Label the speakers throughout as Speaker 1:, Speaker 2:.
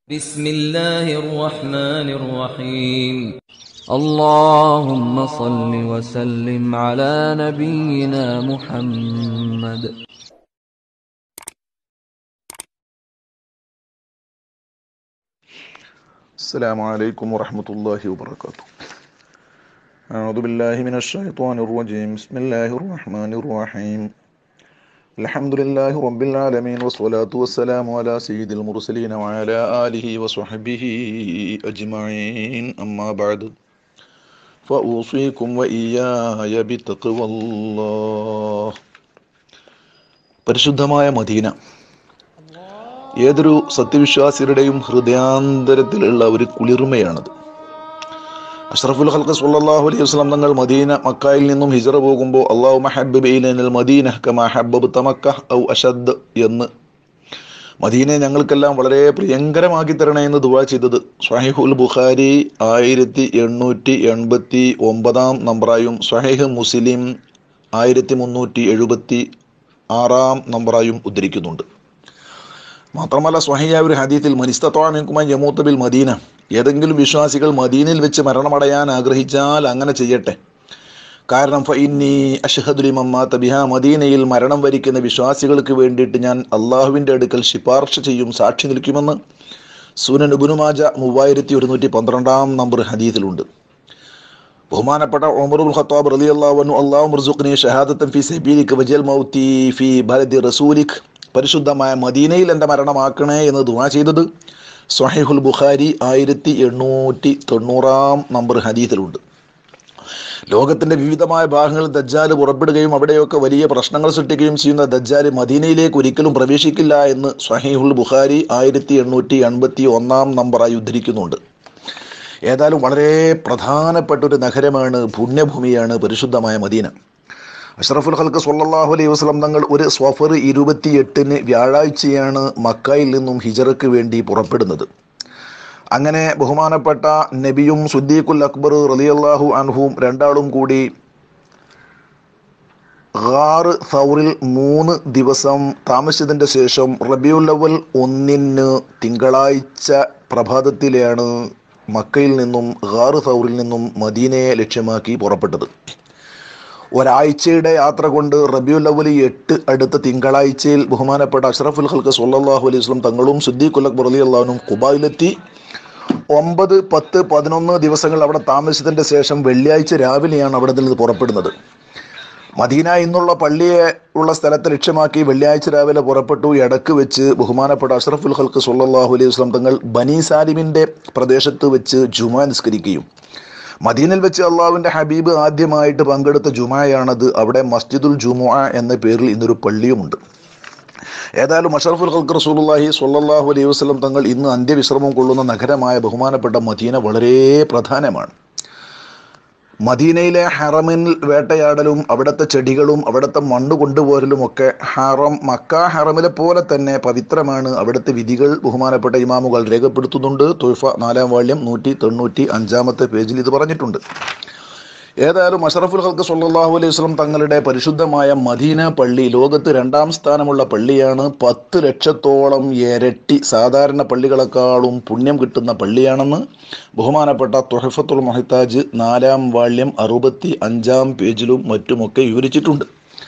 Speaker 1: بسم الله الرحمن الرحيم
Speaker 2: اللهم صل وسلم على نبينا محمد
Speaker 3: السلام عليكم ورحمة الله وبركاته أعوذ بالله من الشيطان الرجيم بسم الله الرحمن الرحيم الحمد لله رب العالمين والصلاة والسلام على سيد المرسلين وعلى آله وصحبه أجمعين أما بعد فأوصيكم وإياي بتقوى الله പരിശുദ്ധമായ മദീന ഏതൊരു സത്യവിശ്വാസിയുടെയും ഹൃദയാന്തരത്തിലുള്ള ഒരു കുളിർമയാണത് അഷ്റഫുൽ ഹൽക്ക് സല്ലല്ലാഹു അലൈഹി വസല്ലം തങ്ങൾ മദീന മക്കായിൽ നിന്നും ഹിജറ പോകുമ്പോൾ അള്ളാഹു മഹബിബൈനൽ മദീന കമാ ഹബ്ബബ് തമക്ക ഔ അഷദ് എന്ന് മദീനെ ഞങ്ങൾക്കെല്ലാം വളരെ പ്രിയങ്കരമാക്കി തരണേ എന്ന് ദുവാ ചെയ്തത് സ്വഹീഹുൽ ബുഖാരി ആയിരത്തി എണ്ണൂറ്റി എൺപത്തി ഒമ്പതാം നമ്പറായും സ്വഹീഹ് മുസ്ലിം ആയിരത്തി മുന്നൂറ്റി എഴുപത്തി ആറാം നമ്പറായും ഉദ്ധരിക്കുന്നുണ്ട് മാത്രമല്ല സ്വഹിയായ ഒരു ഹദീത്തിൽ മനിസ്തത്വാമിക്കുമായി യമൂത്തബിൽ മദീന ഏതെങ്കിലും വിശ്വാസികൾ മദീനയിൽ വെച്ച് മരണമടയാൻ ആഗ്രഹിച്ചാൽ അങ്ങനെ ചെയ്യട്ടെ കാരണം ഫഇന്നി അഷഹദുലിമമ്മാത്ത ബിഹ മദീനയിൽ മരണം വരിക്കുന്ന വിശ്വാസികൾക്ക് വേണ്ടിയിട്ട് ഞാൻ അള്ളാഹുവിൻ്റെ അടുക്കൽ ശിപാർശ ചെയ്യും സാക്ഷി നിൽക്കുമെന്ന് സൂനൻ ഉബുനുമാജ മൂവായിരത്തി ഒരുന്നൂറ്റി പന്ത്രണ്ടാം നമ്പർ ഹദീസിലുണ്ട് ബഹുമാനപ്പെട്ട ഉമറുൽ ഖത്താബ് റലി അള്ളാഹു അള്ളാഹു മുർസുഖ്നി ഷഹാദത്തൻ ഫി സബീലിക് വജൽ മൗത്തി ഫി ബലദി റസൂലിക് പരിശുദ്ധമായ മദീനയിൽ എൻ്റെ മരണമാക്കണേ എന്ന് ദുആ ചെയ്തത് സ്വഹീഹുൽ ബുഖാരി ആയിരത്തി എണ്ണൂറ്റി തൊണ്ണൂറാം നമ്പർ ഹദീസിലുണ്ട് ലോകത്തിന്റെ വിവിധമായ ഭാഗങ്ങളിൽ ദജ്ജാല് പുറപ്പെടുകയും അവിടെയൊക്കെ വലിയ പ്രശ്നങ്ങൾ സൃഷ്ടിക്കുകയും ചെയ്യുന്ന ദജ്ജാല് മദീനയിലേക്ക് ഒരിക്കലും പ്രവേശിക്കില്ല എന്ന് സ്വഹീഹുൽ ബുഖാരി ആയിരത്തി എണ്ണൂറ്റി എൺപത്തി ഒന്നാം നമ്പറായി ഉദ്ധരിക്കുന്നുണ്ട് ഏതായാലും വളരെ പ്രധാനപ്പെട്ട ഒരു നഗരമാണ് പുണ്യഭൂമിയാണ് പരിശുദ്ധമായ മദീന അഷ്റഫുൽ ഖൽക്ക് സല്ലല്ലാഹു അലൈഹി വസല്ലം തങ്ങൾ ഒരു സ്വഫർ ഇരുപത്തിയെട്ടിന് വ്യാഴാഴ്ചയാണ് മക്കായിൽ നിന്നും ഹിജറയ്ക്ക് വേണ്ടി പുറപ്പെടുന്നത് അങ്ങനെ ബഹുമാനപ്പെട്ട നബിയും സുദ്ദീഖുൽ അക്ബർ റളിയല്ലാഹു അൻഹും രണ്ടാളും കൂടി ഖാറ് സൗറിൽ മൂന്ന് ദിവസം താമസിച്ചതിൻ്റെ ശേഷം റബിയുൽ അവൽ ഒന്നിന് തിങ്കളാഴ്ച പ്രഭാതത്തിലാണ് മക്കയിൽ നിന്നും ഖാറ് സൗറിൽ നിന്നും മദീനയെ ലക്ഷ്യമാക്കി പുറപ്പെട്ടത് ഒരാഴ്ചയുടെ യാത്ര കൊണ്ട് റബിയുൽ അവൽ എട്ട് അടുത്ത തിങ്കളാഴ്ചയിൽ ബഹുമാനപ്പെട്ട അഷ്റഫുൽ ഖൽക്ക് സല്ലല്ലാഹു അലൈഹി വസല്ലം തങ്ങളും സുദ്ദീഖുൽ അക്ബർ റളിയല്ലാഹുനും കുബായിലെത്തി ഒമ്പത് പത്ത് പതിനൊന്ന് ദിവസങ്ങൾ അവിടെ താമസിച്ചതിൻ്റെ ശേഷം വെള്ളിയാഴ്ച രാവിലെയാണ് അവിടെ നിന്ന് പുറപ്പെടുന്നത് മദീന എന്നുള്ള പള്ളിയെ ഉള്ള സ്ഥലത്തെ ലക്ഷ്യമാക്കി വെള്ളിയാഴ്ച രാവിലെ പുറപ്പെട്ടു ഇടക്ക് വെച്ച് ബഹുമാനപ്പെട്ട അഷ്റഫുൽ ഖൽക്ക് സല്ലല്ലാഹു അലൈഹി വസല്ലം തങ്ങൾ ബനി സാലിമിൻ്റെ പ്രദേശത്ത് വെച്ച് ജുമാ നിസ്കരിക്കുകയും മദീനയിൽ വെച്ച് അള്ളാഹുവിൻ്റെ ഹബീബ് ആദ്യമായിട്ട് പങ്കെടുത്ത ജുമായാണത് അവിടെ മസ്ജിദുൽ ജുമുഅ എന്ന പേരിൽ ഇന്നൊരു പള്ളിയുമുണ്ട് ഏതായാലും അഷറഫുൽ ഖൽക്ക് റസൂലുള്ളാഹി സ്വല്ലല്ലാഹു അലൈഹി വസല്ലം തങ്ങൾ ഇന്ന് അന്ത്യവിശ്രമം കൊള്ളുന്ന നഗരമായ ബഹുമാനപ്പെട്ട മദീന വളരെ പ്രധാനമാണ് മദീനയിലെ ഹറമിൽ വേട്ടയാടലും അവിടുത്തെ ചെടികളും അവിടുത്തെ മണ്ണ് കൊണ്ടുപോരലും ഒക്കെ ഹറം മക്ക ഹറമിലെ പോലെ തന്നെ പവിത്രമാണ് അവിടുത്തെ വിധികൾ ബഹുമാനപ്പെട്ട ഇമാമുകൾ രേഖപ്പെടുത്തുന്നുണ്ട് തൊയ്ഫ നാലാം വാള്യം നൂറ്റി തൊണ്ണൂറ്റി അഞ്ചാമത്തെ പേജിൽ ഇത് പറഞ്ഞിട്ടുണ്ട് ഏതായാലും അഷറഫുൽ ഹൽക്ക് സല്ലാഹു അലൈഹി വസ്ലം തങ്ങളുടെ പരിശുദ്ധമായ മദീന പള്ളി ലോകത്ത് രണ്ടാം സ്ഥാനമുള്ള പള്ളിയാണ് പത്ത് ലക്ഷത്തോളം ഇരട്ടി സാധാരണ പള്ളികളെക്കാളും പുണ്യം കിട്ടുന്ന പള്ളിയാണെന്ന് ബഹുമാനപ്പെട്ട തൊഹഫത്തുൽ മൊഹിത്താജ് നാലാം വാള്യം അറുപത്തി അഞ്ചാം പേജിലും മറ്റുമൊക്കെ വിവരിച്ചിട്ടുണ്ട്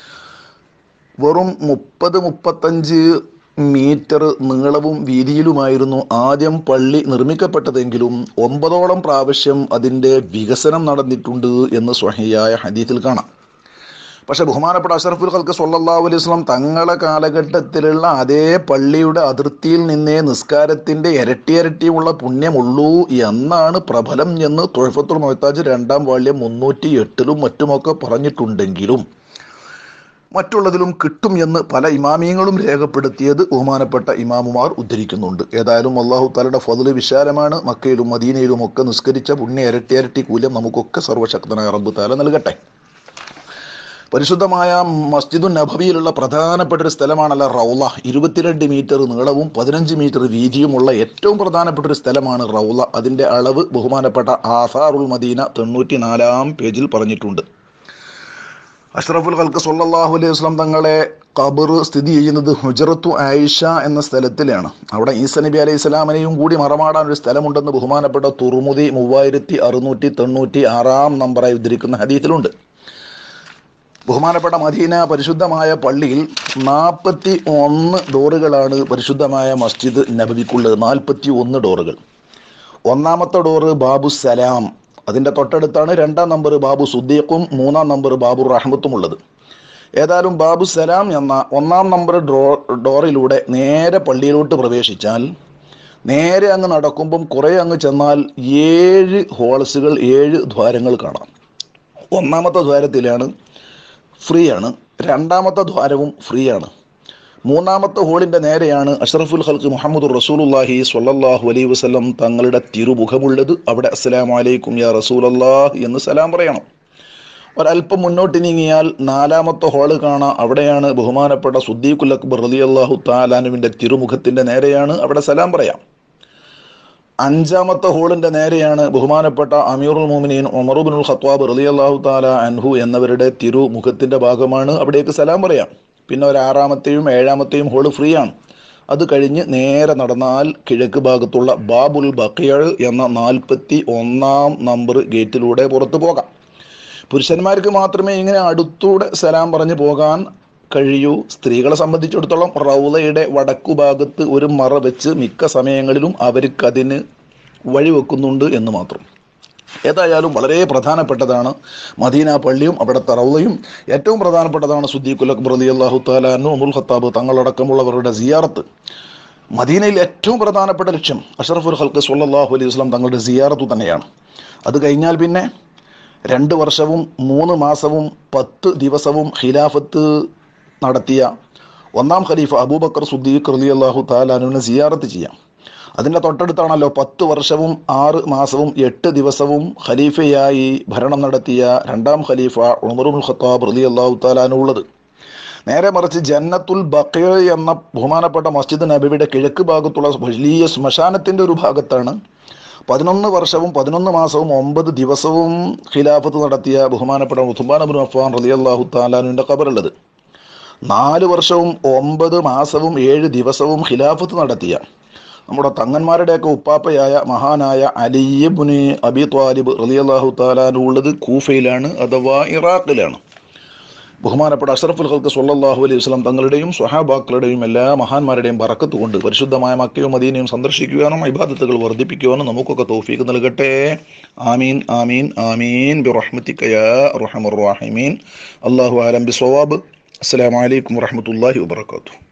Speaker 3: വെറും മുപ്പത് മുപ്പത്തഞ്ച് മീറ്റർ നീളവും വീതിയിലുമായിരുന്നു ആദ്യം പള്ളി നിർമ്മിക്കപ്പെട്ടതെങ്കിലും ഒമ്പതോളം പ്രാവശ്യം അതിൻ്റെ വികസനം നടന്നിട്ടുണ്ട് എന്ന് സ്വഹിയായ ഹദീത്തിൽ കാണാം പക്ഷെ ബഹുമാനപ്പെട്ട അഷറഫുൽ ഖൽക്ക് സല്ലല്ലാഹു അലൈഹി വസല്ലം തങ്ങളെ കാലഘട്ടത്തിലുള്ള അതേ പള്ളിയുടെ അതിർത്തിയിൽ നിന്നേ നിസ്കാരത്തിന്റെ ഇരട്ടി ഇരട്ടിയുള്ള പുണ്യമുള്ളൂ എന്നാണ് പ്രബലം എന്ന് തൊഴഫത്തുൽ മൊഹത്താജ് രണ്ടാം വാള്യം മുന്നൂറ്റി എട്ടിലും മറ്റുമൊക്കെ പറഞ്ഞിട്ടുണ്ടെങ്കിലും മറ്റുള്ളതിലും കിട്ടും എന്ന് പല ഇമാമിയങ്ങളും രേഖപ്പെടുത്തിയത് ബഹുമാനപ്പെട്ട ഇമാമുമാർ ഉദ്ധരിക്കുന്നുണ്ട് ഏതായാലും അള്ളാഹു താലയുടെ ഫضല് വിശാലമാണ് മക്കയിലും മദീനയിലും ഒക്കെ നിസ്കരിച്ച പുണ്യ ഇരട്ടി ഇരട്ടി കൂല്യം നമുക്കൊക്കെ സർവശക്തനായ റബ്ബ് താല നൽകട്ടെ പരിശുദ്ധമായ മസ്ജിദു നബവിയിലുള്ള പ്രധാനപ്പെട്ട ഒരു സ്ഥലമാണല്ലോ റൗല ഇരുപത്തിരണ്ട് മീറ്റർ നീളവും പതിനഞ്ച് മീറ്റർ വീതിയുമുള്ള ഏറ്റവും പ്രധാനപ്പെട്ട ഒരു സ്ഥലമാണ് റൗല അതിൻ്റെ അളവ് ബഹുമാനപ്പെട്ട ആസാറുൽ മദീന തൊണ്ണൂറ്റി നാലാം പേജിൽ പറഞ്ഞിട്ടുണ്ട് അഷ്റഫുൽ ഖൽക്ക് സല്ലല്ലാഹു അലൈഹി വസല്ലം തങ്ങളെ ഖബർ സ്ഥിതി ചെയ്യുന്നത് ഹുജറത്തു ആയിഷ എന്ന സ്ഥലത്തിലാണ് അവിടെ ഈസ നബി അലൈഹി സ്വലാമിനെയും കൂടി മറമാടാൻ ഒരു സ്ഥലമുണ്ടെന്ന് ബഹുമാനപ്പെട്ട തുറുമുതി മൂവായിരത്തി അറുന്നൂറ്റി തൊണ്ണൂറ്റി ആറാം നമ്പറായി ഉദ്ധരിക്കുന്ന ഹദീത്തിലുണ്ട് ബഹുമാനപ്പെട്ട മദീന പരിശുദ്ധമായ പള്ളിയിൽ നാൽപ്പത്തി ഒന്ന് ഡോറുകളാണ് പരിശുദ്ധമായ മസ്ജിദ് നബവിക്കുള്ളത് നാൽപ്പത്തി ഒന്ന് ഡോറുകൾ ഒന്നാമത്തെ ഡോറ് ബാബു സലാം അതിൻ്റെ തൊട്ടടുത്താണ് രണ്ടാം നമ്പർ ബാബു സുദ്ദീഖും മൂന്നാം നമ്പർ ബാബു റഹ്മത്തും ഉള്ളത് ഏതായാലും ബാബു സലാം എന്ന ഒന്നാം നമ്പർ ഡോ ഡോറിലൂടെ നേരെ പള്ളിയിലോട്ട് പ്രവേശിച്ചാൽ നേരെ അങ്ങ് നടക്കുമ്പം കുറേ അങ്ങ് ചെന്നാൽ ഏഴ് ഹോൾസുകൾ ഏഴ് ദ്വാരങ്ങൾ കാണാം ഒന്നാമത്തെ ദ്വാരത്തിലാണ് ഫ്രീ ആണ് രണ്ടാമത്തെ ദ്വാരവും ഫ്രീ ആണ് മൂന്നാമത്തെ ഹോളിന്റെ നേരെയാണ് അഷ്റഫുൽ ഹൽക്ക് മുഹമ്മദ് റസൂലുല്ലാഹി സ്വല്ലല്ലാഹു അലൈഹി വസല്ലം തങ്ങളുടെ തിരുമുഖമുള്ളത് അവിടെ അസ്സലാമു അലൈക്കും യാ റസൂലല്ലാഹ് എന്ന് സലാം പറയണം ഒരല്പം മുന്നോട്ട് നീങ്ങിയാൽ നാലാമത്തെ ഹോള് കാണാം അവിടെയാണ് ബഹുമാനപ്പെട്ട സുദ്ദീഖുൽ അക്ബർ റളിയല്ലാഹു താലാനുവിന്റെ തിരുമുഖത്തിന്റെ നേരെയാണ് അവിടെ സലാം പറയാം അഞ്ചാമത്തെ ഹോളിന്റെ നേരെയാണ് ബഹുമാനപ്പെട്ട അമീറുൽ മോമിനീൻ ഒമറുബിനുൽ ഖത്വാബ് റളിയല്ലാഹു താല അൻഹു എന്നവരുടെ തിരുമുഖത്തിന്റെ ഭാഗമാണ് അവിടേക്ക് സലാം പറയാം പിന്നെ ഒരു ആറാമത്തെയും ഏഴാമത്തെയും ഹോള് ഫ്രീ ആണ് അത് കഴിഞ്ഞ് നേരെ നടന്നാൽ കിഴക്ക് ഭാഗത്തുള്ള ബാബുൽ ബക്കിയൾ എന്ന നാൽപ്പത്തി ഒന്നാം നമ്പർ ഗേറ്റിലൂടെ പുറത്തു പോകാം പുരുഷന്മാർക്ക് മാത്രമേ ഇങ്ങനെ അടുത്തൂടെ സലാം പറഞ്ഞു പോകാൻ കഴിയൂ സ്ത്രീകളെ സംബന്ധിച്ചിടത്തോളം റൗലയുടെ വടക്കു ഭാഗത്ത് ഒരു മറ വെച്ച് മിക്ക സമയങ്ങളിലും അവർക്കതിന് വഴിവെക്കുന്നുണ്ട് എന്ന് മാത്രം ഏതായാലും വളരെ പ്രധാനപ്പെട്ടതാണ് മദീന പള്ളിയും അവിടുത്തെ റൗലയും ഏറ്റവും പ്രധാനപ്പെട്ടതാണ് സുദ്ദീഖുൽ അക്ബർ അലി അള്ളാഹു താലാനു അമുൽ ഖത്താബ് തങ്ങളടക്കമുള്ളവരുടെ സിയാറത്ത് മദീനയിൽ ഏറ്റവും പ്രധാനപ്പെട്ട ലക്ഷ്യം അഷറഫുൽ ഹൽക്ക് സല്ലാഹു അലൈഹി വസ്ലാം തങ്ങളുടെ സിയാറത്തു തന്നെയാണ് അത് കഴിഞ്ഞാൽ പിന്നെ രണ്ട് വർഷവും മൂന്ന് മാസവും പത്ത് ദിവസവും ഖിലാഫത്ത് നടത്തിയ ഒന്നാം ഖലീഫ അബൂബക്കർ സുദ്ദീഖ് റലി അള്ളാഹു താലാനുവിനെ സിയാറത്ത് ചെയ്യാം അതിൻ്റെ തൊട്ടടുത്താണല്ലോ പത്ത് വർഷവും ആറ് മാസവും എട്ട് ദിവസവും ഖലീഫയായി ഭരണം നടത്തിയ രണ്ടാം ഖലീഫ ഉമറുൽ ഖത്താബ് റലി അള്ളാഹു താലാനു ഉള്ളത് നേരെ മറിച്ച് ജന്നത്തുൽ ബക്കയ എന്ന ബഹുമാനപ്പെട്ട മസ്ജിദ് നബിയുടെ കിഴക്ക് ഭാഗത്തുള്ള വലിയ ശ്മശാനത്തിന്റെ ഒരു ഭാഗത്താണ് പതിനൊന്ന് വർഷവും പതിനൊന്ന് മാസവും ഒമ്പത് ദിവസവും ഖിലാഫത്ത് നടത്തിയ ബഹുമാനപ്പെട്ട ഉസ്മാൻ അബുൻ അഫ്ഫാൻ റലി അള്ളാഹു താലാനുവിന്റെ ഖബറുള്ളത് നാല് വർഷവും ഒമ്പത് മാസവും ഏഴ് ദിവസവും ഖിലാഫത്ത് നടത്തിയ നമ്മുടെ തങ്ങന്മാരുടെയൊക്കെ ഉപ്പാപ്പയായ മഹാനായ അലിയബുനി അബി ത്വാലിബ് റലിയല്ലാഹു താലാനു ഉള്ളത് കൂഫയിലാണ് അഥവാ ഇറാഖിലാണ് ബഹുമാനപ്പെട്ട അഷറഫുൽ ഹൽക്ക് സൊല്ലാഹു അലൈഹി വസ്ലാം തങ്ങളുടെയും സ്വഹാബാക്കളുടെയും എല്ലാ മഹാന്മാരുടെയും ബറക്കത്ത് കൊണ്ട് പരിശുദ്ധമായ മക്കയും മദീനയും സന്ദർശിക്കുവാനും ഇബാദത്തുകൾ വർദ്ധിപ്പിക്കുവാനും നമുക്കൊക്കെ തോഫീക്ക് നൽകട്ടെ ആമീൻ ആമീൻ ആമീൻ ബി റഹ്മത്തിക്കയാ റഹമുർ റാഹിമീൻ അള്ളാഹു ആലം ബി സ്വവാബ് അസ്സലാമലൈക്കും വറഹമത്തല്ലാഹി വാബർക്കാത്തു